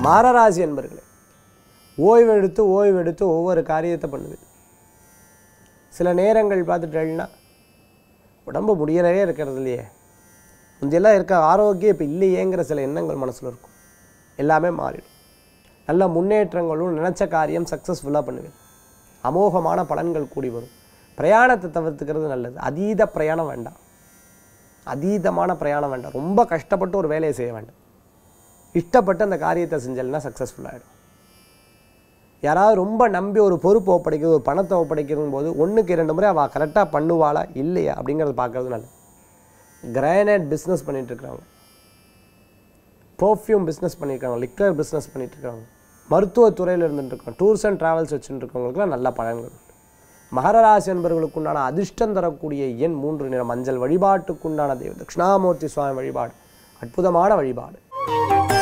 மாரராசி என்பர்களே ஓய்வெடுத்து ஓய்வெடுத்து ஒவ்வொரு காரியத்தை பண்ணுவேன் சில நேரங்கள் பார்த்துட்டேன்னா உடம்பு முடியறவே இருக்கிறது இல்லையே முந்தையெல்லாம் இருக்க ஆரோக்கியம் இப்போ இல்லையேங்கிற சில எண்ணங்கள் மனசில் இருக்கும் எல்லாமே மாறிடும் நல்ல முன்னேற்றங்களும் நினச்ச காரியம் சக்ஸஸ்ஃபுல்லாக பண்ணுவேன் அமோகமான பலன்கள் கூடி வரும் பிரயாணத்தை தவிர்த்துக்கிறது நல்லது அதீத பிரயாணம் வேண்டாம் அதீதமான பிரயாணம் வேண்டாம் ரொம்ப கஷ்டப்பட்டு ஒரு வேலையை செய்ய வேண்டாம் இஷ்டப்பட்டு அந்த காரியத்தை செஞ்சல்னா சக்ஸஸ்ஃபுல்லாகிடும் யாராவது ரொம்ப நம்பி ஒரு பொறுப்பு ஒப்படைக்கிறது ஒரு பணத்தை ஒப்படைக்கிறது போது ஒன்றுக்கு இரண்டு முறை அவள் கரெக்டாக பண்ணுவாளா இல்லையா அப்படிங்கிறத பார்க்கறது நல்லது கிரானைட் பிஸ்னஸ் பண்ணிட்டு இருக்கிறவங்க பர்ஃப்யூம் பிஸ்னஸ் பண்ணியிருக்காங்க லிக்வர் பிஸ்னஸ் பண்ணிட்டு இருக்காங்க மருத்துவத்துறையில் இருந்துட்டு இருக்காங்க டூர்ஸ் அண்ட் ட்ராவல்ஸ் வச்சுட்டு இருக்கவங்களுக்குலாம் நல்ல பலன்கள் உண்டு மகர ராசி என்பவர்களுக்கு உண்டான அதிர்ஷ்டம் தரக்கூடிய எண் மூன்று நிறம் மஞ்சள் வழிபாட்டுக்குண்டான தெய்வம் தட்சிணாமூர்த்தி சுவாமி வழிபாடு அற்புதமான வழிபாடு